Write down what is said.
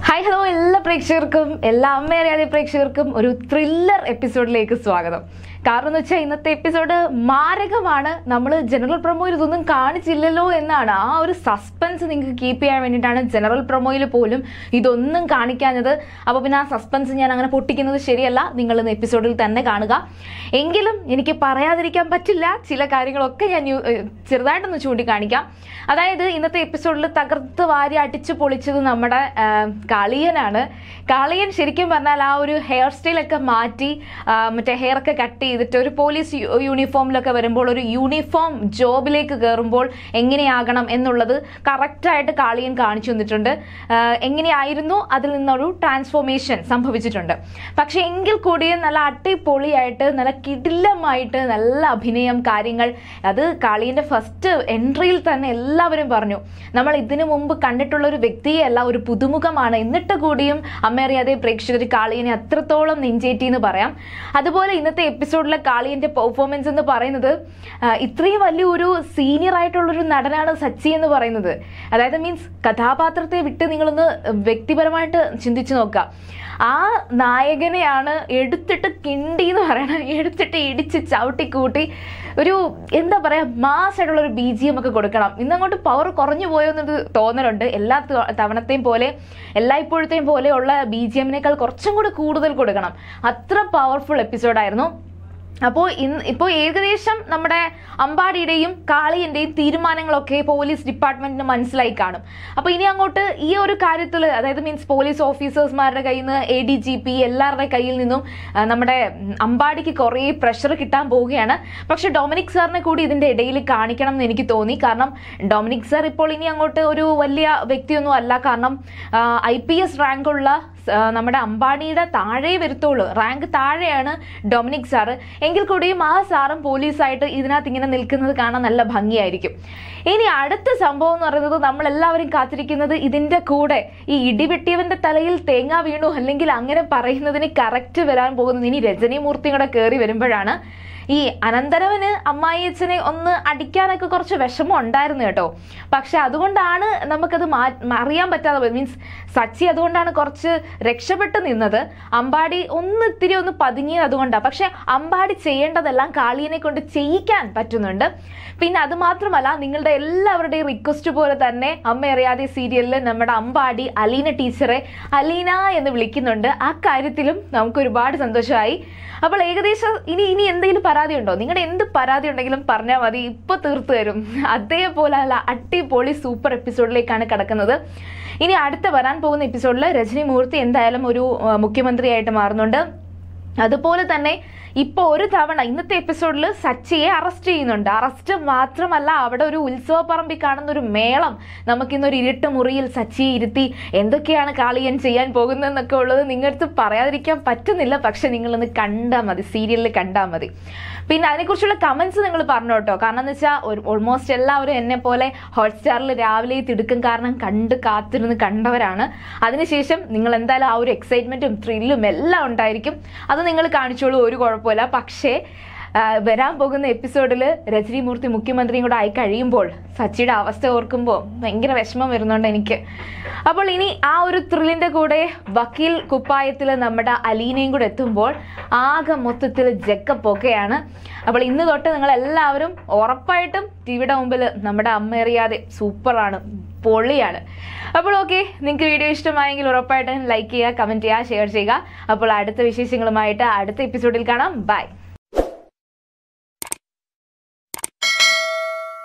hi hello എല്ലാ പ്രേക്ഷകർക്കും എല്ലാ അമ്മ അറിയാതെ പ്രേക്ഷകർക്കും ഒരു ത്രില്ലർ എപ്പിസോഡിലേക്ക് സ്വാഗതം കാരണം എന്ന് വെച്ചാൽ ഇന്നത്തെ എപ്പിസോഡ് മാരകമാണ് നമ്മൾ ജനറൽ പ്രൊമോയിൽ ഇതൊന്നും കാണിച്ചില്ലല്ലോ എന്നാണ് ആ ഒരു സസ്പെൻസ് നിങ്ങൾക്ക് കീപ്പ് ചെയ്യാൻ വേണ്ടിയിട്ടാണ് ജനറൽ പ്രൊമോയിൽ പോലും ഇതൊന്നും കാണിക്കാഞ്ഞത് അപ്പോൾ പിന്നെ ആ സസ്പെൻസ് ഞാൻ അങ്ങനെ പൊട്ടിക്കുന്നത് ശരിയല്ല നിങ്ങൾ ഇന്ന് എപ്പിസോഡിൽ തന്നെ കാണുക എങ്കിലും എനിക്ക് പറയാതിരിക്കാൻ പറ്റില്ല ചില കാര്യങ്ങളൊക്കെ ഞാൻ ന്യൂ- ഏഹ് ചെറുതായിട്ടൊന്ന് ചൂണ്ടിക്കാണിക്കാം അതായത് ഇന്നത്തെ എപ്പിസോഡിൽ തകർത്ത് വാരി അടിച്ചു പൊളിച്ചത് നമ്മുടെ ആ, കാളിയനാണ് കാളിയൻ ശരിക്കും പറഞ്ഞാൽ ആ ഒരു ഹെയർ സ്റ്റൈലൊക്കെ മാറ്റി ആ, മറ്റേ ഹെയർ ഒക്കെ കട്ട് ചെയ്തിട്ട് ഒരു പോലീസ് യു- യൂണിഫോമിലൊക്കെ വരുമ്പോൾ ഒരു യൂണിഫോം ജോബിലേക്ക് കയറുമ്പോൾ എങ്ങനെയാകണം എന്നുള്ളത് കറക്റ്റായിട്ട് കാളിയൻ കാണിച്ചു തന്നിട്ടുണ്ട് ആ, എങ്ങനെയായിരുന്നു അതിൽ നിന്നൊരു ട്രാൻസ്ഫോർമേഷൻ സംഭവിച്ചിട്ടുണ്ട് പക്ഷെ എങ്കിൽ കൂടിയും നല്ല അടിപൊളിയായിട്ട് നല്ല കിടിലമായിട്ട് നല്ല അഭിനയം കാര്യങ്ങൾ അത് കാളിയന്റെ ഫസ്റ്റ് എൻട്രിയിൽ തന്നെ എല്ലാവരും പറഞ്ഞു നമ്മൾ ഇതിനു മുമ്പ് കണ്ടിട്ടുള്ള ഒരു വ്യക്തിയല്ല ഒരു പുതുമുഖമാണ് എന്നിട്ട് കൂടിയും അമ്മയറിയാതെ പ്രേക്ഷകർ കാളിയനെ അത്രത്തോളം നെഞ്ചേറ്റി എന്ന് പറയാം അതുപോലെ ഇന്നത്തെ എപ്പിസോഡിലെ കാളിയന്റെ പെർഫോമൻസ് എന്ന് പറയുന്നത് ആ, ഇത്രയും വലിയൊരു സീനിയർ ആയിട്ടുള്ളൊരു നടനാണ് സച്ചി എന്ന് പറയുന്നത് അതായത് മീൻസ് കഥാപാത്രത്തെ വിട്ട് നിങ്ങളൊന്ന് വ്യക്തിപരമായിട്ട് ചിന്തിച്ചു നോക്കുക ആ നായകനെയാണ് എടുത്തിട്ട് കിണ്ടി എന്ന് പറയണത് എടുത്തിട്ട് ഇടിച്ച് ചവിട്ടി കൂട്ടി ഒരു എന്താ പറയാ മാസ് ആയിട്ടുള്ള ഒരു ബി ജി എം ഒക്കെ കൊടുക്കണം ഇന്നങ്ങോട്ട് പവർ കുറഞ്ഞു പോയോ എന്നൊരു തോന്നലുണ്ട് എല്ലാ ത- തവണത്തെയും പോലെ എല്ലായ്പ്പോഴത്തെയും പോലെയുള്ള ബി ജി എമ്മിനേക്കാൾ കുറച്ചും കൂടി കൂടുതൽ കൊടുക്കണം അത്ര പവർഫുൾ എപ്പിസോഡായിരുന്നു അപ്പോൾ ഇന്ന് ഇപ്പോൾ ഏകദേശം നമ്മുടെ അമ്പാടിയുടെയും കാളിയന്റെയും തീരുമാനങ്ങളൊക്കെ പോലീസ് ഡിപ്പാർട്ട്മെന്റിന് മനസ്സിലായി കാണും അപ്പോൾ ഇനി അങ്ങോട്ട് ഈ ഒരു കാര്യത്തിൽ അതായത് മീൻസ് പോലീസ് ഓഫീസേഴ്സ്മാരുടെ കയ്യിൽ നിന്ന് എ ഡി ജി പി എല്ലാവരുടെ കയ്യിൽ നിന്നും ആ, നമ്മുടെ ഉം, അമ്പാടിക്ക് കുറേ പ്രഷർ കിട്ടാൻ പോവുകയാണ് പക്ഷെ ഡൊമിനിക് സാറിനെ കൂടി ഇതിന്റെ ഇടയിൽ കാണിക്കണം എന്ന് എനിക്ക് തോന്നി കാരണം ഡൊമിനിക് സാർ ഇപ്പോൾ ഇനി അങ്ങോട്ട് ഒരു വലിയ വ്യക്തിയൊന്നും അല്ല കാരണം ഐ പി എസ് റാങ്കുള്ള ആ, നമ്മുടെ അംബാനിയുടെ താഴെ വരുത്തുള്ളൂ റാങ്ക് താഴെയാണ് ഡൊമിനിക് സാറ് എങ്കിൽ കൂടിയും ആ സാറും പോലീസായിട്ട് ഇതിനകത്ത് ഇങ്ങനെ നിൽക്കുന്നത് കാണാൻ നല്ല ഭംഗിയായിരിക്കും ഇനി അടുത്ത സംഭവം എന്ന് പറയുന്നത് നമ്മൾ എല്ലാവരും കാത്തിരിക്കുന്നത് ഇതിന്റെ കൂടെ ഈ ഇടിവെട്ടിയവന്റെ തലയിൽ തേങ്ങ വീണു അല്ലെങ്കിൽ അങ്ങനെ പറയുന്നതിന് കറക്റ്റ് വരാൻ പോകുന്നത് ഇനി രജനീമൂർത്തിയും കൂടെ കയറി വരുമ്പോഴാണ് ഈ അനന്തരവന് അമ്മായിയച്ഛനെ ഒന്ന് അടിക്കാനൊക്കെ കുറച്ച് വിഷമം ഉണ്ടായിരുന്നു കേട്ടോ പക്ഷെ അതുകൊണ്ടാണ് നമുക്കത് മാ അറിയാൻ പറ്റാതെ പോയത് മീൻസ് സച്ചി അതുകൊണ്ടാണ് കുറച്ച് രക്ഷപ്പെട്ട് നിന്നത് അമ്പാടി ഒന്ന് ഇത്തിരി ഒന്ന് പതുങ്ങിയത് അതുകൊണ്ടാണ് പക്ഷെ അമ്പാടി ചെയ്യേണ്ടതെല്ലാം കാളിയനെ കൊണ്ട് ചെയ്യിക്കാൻ പറ്റുന്നുണ്ട് പിന്നെ അത് മാത്രമല്ല നിങ്ങളുടെ എല്ലാവരുടെയും റിക്വസ്റ്റ് പോലെ തന്നെ അമ്മ അറിയാതെ സീരിയലിൽ നമ്മുടെ അമ്പാടി അലീന ടീച്ചറെ അലീന എന്ന് വിളിക്കുന്നുണ്ട് ആ കാര്യത്തിലും നമുക്ക് ഒരുപാട് സന്തോഷമായി അപ്പോൾ ഏകദേശം ഇനി ഇനി എന്തെങ്കിലും പരാതി ഉണ്ടോ നിങ്ങളുടെ എന്ത് പരാതി ഉണ്ടെങ്കിലും പറഞ്ഞാൽ മതി ഇപ്പൊ തീർത്തു തരും അതേപോലെ അല്ല അടിപൊളി സൂപ്പർ എപ്പിസോഡിലേക്കാണ് കിടക്കുന്നത് ഇനി അടുത്ത വരാൻ പോകുന്ന എപ്പിസോഡിൽ രജനി മൂർത്തി എന്തായാലും ഒരു ആ, മുഖ്യമന്ത്രിയായിട്ട് മാറുന്നുണ്ട് അതുപോലെ തന്നെ ഇപ്പൊ ഒരു തവണ ഇന്നത്തെ എപ്പിസോഡിൽ സച്ചിയെ അറസ്റ്റ് ചെയ്യുന്നുണ്ട് അറസ്റ്റ് മാത്രമല്ല അവിടെ ഒരു ഉത്സവ പറമ്പിൽ കാണുന്ന ഒരു മേളം നമുക്കിന്നൊരു ഇരുട്ട് മുറിയിൽ സച്ചിയെ ഇരുത്തി എന്തൊക്കെയാണ് കാളിയൻ ചെയ്യാൻ പോകുന്നതെന്നൊക്കെ ഉള്ളത് നിങ്ങൾക്ക് പറയാതിരിക്കാൻ പറ്റുന്നില്ല പക്ഷെ നിങ്ങളൊന്ന് കണ്ടാൽ മതി സീരിയലിൽ കണ്ടാൽ മതി പിന്നെ അതിനെക്കുറിച്ചുള്ള കമന്റ്സ് നിങ്ങൾ പറഞ്ഞു കേട്ടോ കാരണം എന്ന് വെച്ചാൽ ഓൾമോസ്റ്റ് എല്ലാവരും എന്നെ പോലെ ഹോട്ട്സ്റ്റാറിൽ രാവിലെ തിടുക്കം കാരണം കണ്ട് കാത്തിരുന്ന് കണ്ടവരാണ് അതിനുശേഷം നിങ്ങൾ എന്തായാലും ആ ഒരു എക്സൈറ്റ്മെന്റും ത്രില്ലും എല്ലാം ഉണ്ടായിരിക്കും അത് നിങ്ങൾ കാണിച്ചോളൂ ഒരു കുഴപ്പമില്ല പക്ഷേ ആ, വരാൻ പോകുന്ന എപ്പിസോഡിൽ രജനീമൂർത്തി മുഖ്യമന്ത്രിയും കൂടെ ആയി കഴിയുമ്പോൾ സച്ചിയുടെ അവസ്ഥ ഓർക്കുമ്പോൾ ഭയങ്കര വിഷമം വരുന്നുണ്ട് എനിക്ക് അപ്പോൾ ഇനി ആ ഒരു ത്രില്ലിന്റെ കൂടെ വക്കീൽ കുപ്പായത്തിൽ നമ്മുടെ അലീനയും കൂടെ എത്തുമ്പോൾ ആകെ മൊത്തത്തിൽ ജക്കപ്പൊക്കെയാണ് അപ്പോൾ ഇന്ന് തൊട്ട് നിങ്ങൾ എല്ലാവരും ഉറപ്പായിട്ടും ടിവിയുടെ മുമ്പിൽ നമ്മുടെ അമ്മ അറിയാതെ സൂപ്പറാണ് പൊളിയാണ് അപ്പോൾ ഓക്കെ നിങ്ങൾക്ക് വീഡിയോ ഇഷ്ടമായെങ്കിൽ ഉറപ്പായിട്ടും ലൈക്ക് ചെയ്യുക കമൻറ്റ് ചെയ്യുക ഷെയർ ചെയ്യുക അപ്പോൾ അടുത്ത വിശേഷങ്ങളുമായിട്ട് അടുത്ത എപ്പിസോഡിൽ കാണാം ബൈ